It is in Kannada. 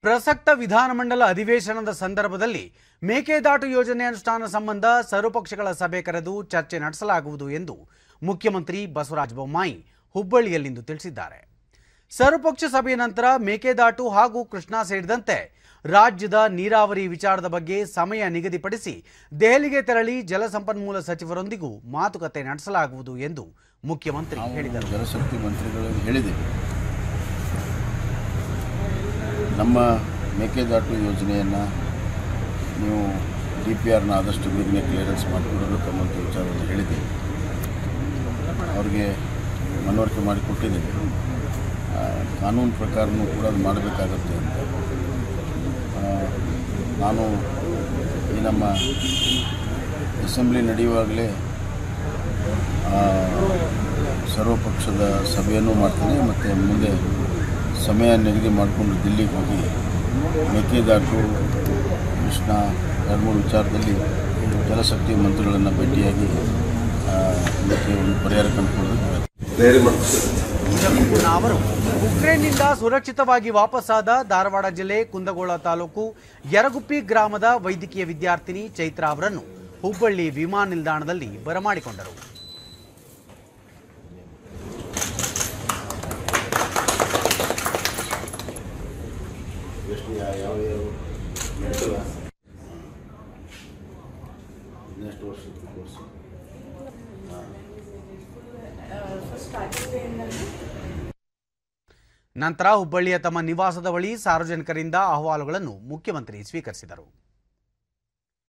ಪ್ರಸಕ್ತ ವಿಧಾನಮಂಡಲ ಅಧಿವೇಶನದ ಸಂದರ್ಭದಲ್ಲಿ ಮೇಕೆದಾಟು ಯೋಜನೆ ಅನುಷ್ಠಾನ ಸಂಬಂಧ ಸರ್ವಪಕ್ಷಗಳ ಸಭೆ ಕರೆದು ಚರ್ಚೆ ನಡೆಸಲಾಗುವುದು ಎಂದು ಮುಖ್ಯಮಂತ್ರಿ ಬಸವರಾಜ ಬೊಮ್ಮಾಯಿ ಹುಬ್ಬಳ್ಳಿಯಲ್ಲಿಂದು ತಿಳಿಸಿದ್ದಾರೆ ಸರ್ವಪಕ್ಷ ಸಭೆಯ ನಂತರ ಮೇಕೆದಾಟು ಹಾಗೂ ಕೃಷ್ಣಾ ಸೇರಿದಂತೆ ರಾಜ್ಯದ ನೀರಾವರಿ ವಿಚಾರದ ಬಗ್ಗೆ ಸಮಯ ನಿಗದಿಪಡಿಸಿ ದೆಹಲಿಗೆ ತೆರಳಿ ಜಲಸಂಪನ್ಮೂಲ ಸಚಿವರೊಂದಿಗೂ ಮಾತುಕತೆ ನಡೆಸಲಾಗುವುದು ಎಂದು ಮುಖ್ಯಮಂತ್ರಿ ಹೇಳಿದರು ಜಲಶಕ್ತಿ ಮಂತ್ರಿಗಳಿಗೆ ಹೇಳಿದ್ದೀವಿ ನಮ್ಮ ಮೇಕೆದಾಟು ಯೋಜನೆಯನ್ನು ನೀವು ಡಿ ಪಿ ಆರ್ನ ಆದಷ್ಟು ಬೇಗನೆ ಕ್ಲಿಯರೆನ್ಸ್ ಮಾಡಿಕೊಡಬೇಕು ಅನ್ನೋಂಥ ವಿಚಾರವನ್ನು ಹೇಳಿದ್ದೀವಿ ಅವ್ರಿಗೆ ಮನವರಿಕೆ ಮಾಡಿಕೊಟ್ಟಿದ್ದೀವಿ ಆ, ಕಾನೂನು ಪ್ರಕಾರನೂ ಕೂಡ ಅದು ಮಾಡಬೇಕಾಗತ್ತೆ ಅಂತ ಆ, ನಾನು ಈ ನಮ್ಮ ಅಸೆಂಬ್ಲಿ ನಡೆಯುವಾಗಲೇ ಆ, ಸರ್ವಪಕ್ಷದ ಸಭೆಯನ್ನು ಮಾಡ್ತೀನಿ ಮತ್ತು ಮುಂದೆ ಸಮಯ ನಿಗದಿ ಮಾಡಿಕೊಂಡು ದಿಲ್ಲಿಗೆ ಹೋಗಿ ಮೇಕೆದಾಟು ಕೃಷ್ಣ ಎರಡು ಮೂರು ವಿಚಾರದಲ್ಲಿ ಜಲಶಕ್ತಿ ಮಂತ್ರಿಗಳನ್ನು ಭೇಟಿಯಾಗಿ ಆ, ಇದಕ್ಕೆ ಒಂದು ಪರಿಹಾರ ಕಂಡುಕೊಳ್ಳೋದು ಪೂರ್ಣ ಅವರು ಉಕ್ರೇನ್ನಿಂದ ಸುರಕ್ಷಿತವಾಗಿ ವಾಪಸ್ಸಾದ ಧಾರವಾಡ ಜಿಲ್ಲೆ ಕುಂದಗೋಳ ತಾಲೂಕು ಯರಗುಪ್ಪಿ ಗ್ರಾಮದ ವೈದ್ಯಕೀಯ ವಿದ್ಯಾರ್ಥಿನಿ ಚೈತ್ರಾ ಅವರನ್ನು ಹುಬ್ಬಳ್ಳಿ ವಿಮಾನ ನಿಲ್ದಾಣದಲ್ಲಿ ಬರಮಾಡಿಕೊಂಡರು ನೆಕ್ಸ್ಟ್ ವರ್ಷದ ಕೋರ್ಸ್ ನಂತರ ಹುಬ್ಬಳ್ಳಿಯ ತಮ್ಮ ನಿವಾಸದ ಬಳಿ ಸಾರ್ವಜನಿಕರಿಂದ ಅಹವಾಲುಗಳನ್ನು ಮುಖ್ಯಮಂತ್ರಿ ಸ್ವೀಕರಿಸಿದರು